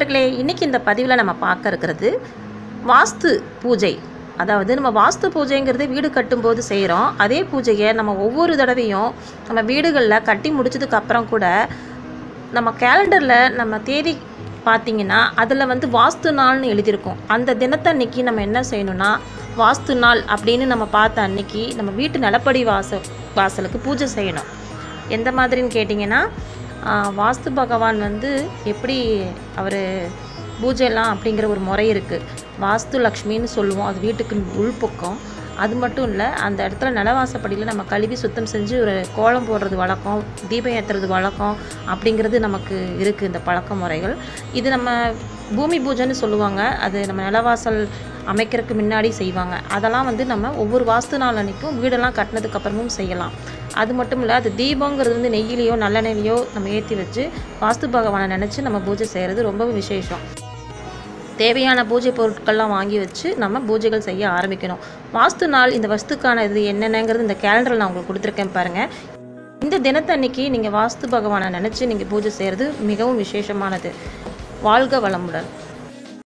நண்பர்களே இன்றைக்கி இந்த பதிவில் நம்ம பார்க்க இருக்கிறது வாஸ்து பூஜை அதாவது நம்ம வாஸ்து பூஜைங்கிறது வீடு கட்டும்போது செய்கிறோம் அதே பூஜையை நம்ம ஒவ்வொரு தடவையும் நம்ம வீடுகளில் கட்டி முடிச்சதுக்கு அப்புறம் கூட நம்ம கேலண்டரில் நம்ம தேதி பார்த்தீங்கன்னா அதில் வந்து வாஸ்து நாள்னு எழுதியிருக்கும் அந்த தினத்தன்னைக்கு நம்ம என்ன செய்யணும்னா வாஸ்து நாள் அப்படின்னு நம்ம பார்த்த அன்னைக்கு நம்ம வீட்டு நிலப்படி வாச வாசலுக்கு பூஜை செய்யணும் எந்த மாதிரின்னு கேட்டிங்கன்னா ஆஹ், வாஸ்து பகவான் வந்து எப்படி அவர் பூஜைலாம் அப்படிங்கிற ஒரு முறை இருக்குது வாஸ்து லக்ஷ்மின்னு சொல்லுவோம் அது வீட்டுக்கு உள்பக்கம் அது மட்டும் இல்லை அந்த இடத்துல நிலவாசப்படியில் நம்ம கழுவி சுத்தம் செஞ்சு ஒரு கோலம் போடுறது வழக்கம் தீபம் ஏற்றுறது வழக்கம் அப்படிங்கிறது நமக்கு இருக்குது இந்த பழக்க முறைகள் இது நம்ம பூமி பூஜைன்னு சொல்லுவாங்க அது நம்ம நிலவாசல் அமைக்கிறதுக்கு முன்னாடி செய்வாங்க அதெல்லாம் வந்து நம்ம ஒவ்வொரு வாஸ்து நாள் அன்னைக்கும் வீடெல்லாம் கட்டினதுக்கு அப்புறமும் செய்யலாம் அது மட்டும் இல்லை அது தீபங்கிறது வந்து நெய்யிலையோ நல்லெண்ணெயிலையோ நம்ம ஏற்றி வச்சு வாஸ்து பகவானை நினச்சி நம்ம பூஜை செய்கிறது ரொம்பவும் விசேஷம் தேவையான பூஜை பொருட்கள்லாம் வாங்கி வச்சு நம்ம பூஜைகள் செய்ய ஆரம்பிக்கணும் வாஸ்து நாள் இந்த வஸ்துக்கான இது என்னென்னங்கிறது இந்த கேலண்டரில் நான் உங்களுக்கு கொடுத்துருக்கேன் பாருங்கள் இந்த தினத்தன்னைக்கு நீங்கள் வாஸ்து பகவானை நினச்சி நீங்கள் பூஜை செய்கிறது மிகவும் விசேஷமானது வாழ்க வளமுடன்